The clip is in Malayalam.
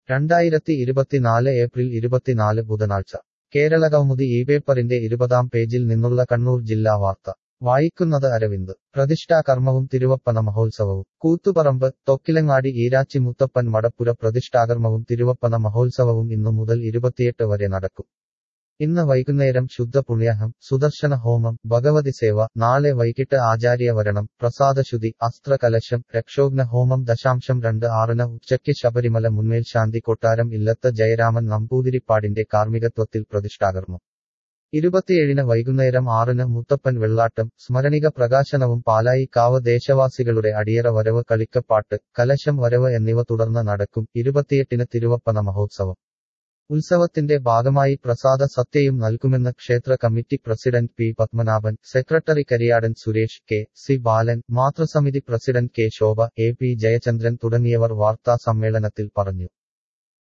രണ്ടായിരത്തി ഇരുപത്തിനാല് ഏപ്രിൽ ഇരുപത്തിനാല് ബുധനാഴ്ച കേരള കൗമുദി ഈ പേപ്പറിന്റെ ഇരുപതാം പേജിൽ നിന്നുള്ള കണ്ണൂർ ജില്ലാ വാർത്ത വായിക്കുന്നത് അരവിന്ദ് പ്രതിഷ്ഠാകർമ്മവും തിരുവപ്പന മഹോത്സവവും കൂത്തുപറമ്പ് തൊക്കിലങ്ങാടി ഈരാച്ചി മുത്തപ്പൻ മടപ്പുര പ്രതിഷ്ഠാകർമ്മവും തിരുവപ്പന മഹോത്സവവും ഇന്നു മുതൽ ഇരുപത്തിയെട്ട് വരെ നടക്കും ഇന്ന് വൈകുന്നേരം ശുദ്ധ പുണ്യാഹം സുദർശന ഹോമം ഭഗവതി സേവ നാളെ വൈകിട്ട് ആചാര്യവരണം പ്രസാദശുതി അസ്ത്രകലശം രക്ഷോഘ്ന ഹോമം ദശാംശം രണ്ട് ആറിന് ഉച്ചയ്ക്ക് ശബരിമല മുൻമേൽ ശാന്തി കൊട്ടാരം ഇല്ലത്ത് ജയരാമൻ നമ്പൂതിരിപ്പാടിന്റെ കാർമ്മികത്വത്തിൽ പ്രതിഷ്ഠാകർമ്മം ഇരുപത്തിയേഴിന് വൈകുന്നേരം ആറിന് മുത്തപ്പൻ വെള്ളാട്ടം സ്മരണിക പ്രകാശനവും പാലായി കാവ് ദേശവാസികളുടെ അടിയറ വരവ് കളിക്കപ്പാട്ട് കലശം വരവ് എന്നിവ തുടർന്ന് നടക്കും ഇരുപത്തിയെട്ടിന് തിരുവപ്പന മഹോത്സവം ഉത്സവത്തിന്റെ ഭാഗമായി പ്രസാദ സത്യയും നൽകുമെന്ന് ക്ഷേത്ര committee president P Padmanabhan secretary Kariyadan Suresh K C Balan മാതൃസമിതി president K Shobha A P Jayachandran തുടങ്ങിയവർ വാർത്താ സമ്മേളനത്തിൽ പറഞ്ഞു